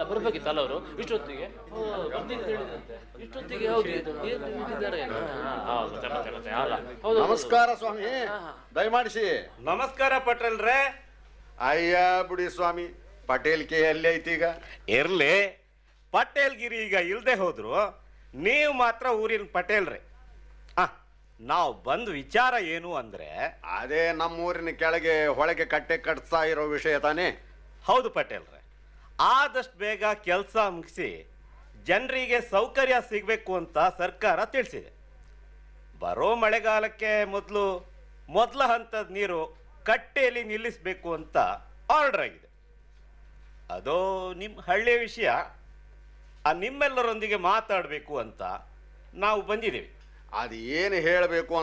ಅಲ್ಲ ಬರ್ಬೇಕಿತ್ತಲ್ಲ ಅವರು ಇಷ್ಟೊತ್ತಿಗೆ ಓ, ಬರ್ತೀನಿ ಅಂತ ಹೇಳಿದ್ರಂತೆ ಇಷ್ಟೊತ್ತಿಗೆ ಹೌದು ಇದು ಏನು ಇಟ್ಟಿದ್ದಾರೆ ಏನು? ಹಾ, ಹೌದು ಮತ್ತೆ ಮತ್ತೆ ಮತ್ತೆ ಅಲ್ಲ ಹೌದು ನಮಸ್ಕಾರ ಸ್ವಾಮಿ ದಯಮಾಡಿಸಿ ನಮಸ್ಕಾರ ಪಟೇಲ್ರೇ ಅಯ್ಯ ಬಿಡಿ ಸ್ವಾಮಿ ಪಟೇಲ್ ಕೆ ಎಲ್ಲಿ ಐತಿ ಈಗ ಇರ್ಲಿ ಪಟೇಲ್ಗಿರಿ ಈಗ ಇಲ್ದೆ ಹೋದ್ರು ನೀವು ಮಾತ್ರ ಊರಿನ ಪಟೇಲ್ರೇ ಆ ನಾವು ಬಂದ ವಿಚಾರ ಏನು ಅಂದ್ರೆ ಅದೇ ನಮ್ಮೂರಿನ ಕೆಳಗೆ ಹೊಳಗೆ ಕಟ್ಟೆ ಕಟ್ತಾ ಇರೋ ವಿಷಯ ತಾನೇ ಹೌದು ಪಟೇಲ್ರೆ ಆದಷ್ಟು ಬೇಗ ಕೆಲಸ ಮುಗಿಸಿ ಜನರಿಗೆ ಸೌಕರ್ಯ ಸಿಗಬೇಕು ಅಂತ ಸರ್ಕಾರ ತಿಳಿಸಿದೆ ಬರೋ ಮಳೆಗಾಲಕ್ಕೆ ಮೊದಲು ಮೊದಲ ಹಂತದ ನೀರು ಕಟ್ಟೆಯಲ್ಲಿ ನಿಲ್ಲಿಸಬೇಕು ಅಂತ ಆರ್ಡರ್ ಆಗಿದೆ ಅದು ನಿಮ್ಮ ಹಳ್ಳಿಯ ವಿಷಯ ಆ ನಿಮ್ಮೆಲ್ಲರೊಂದಿಗೆ ಮಾತಾಡಬೇಕು ಅಂತ ನಾವು ಬಂದಿದ್ದೀವಿ ಅದು ಏನು ಹೇಳಬೇಕು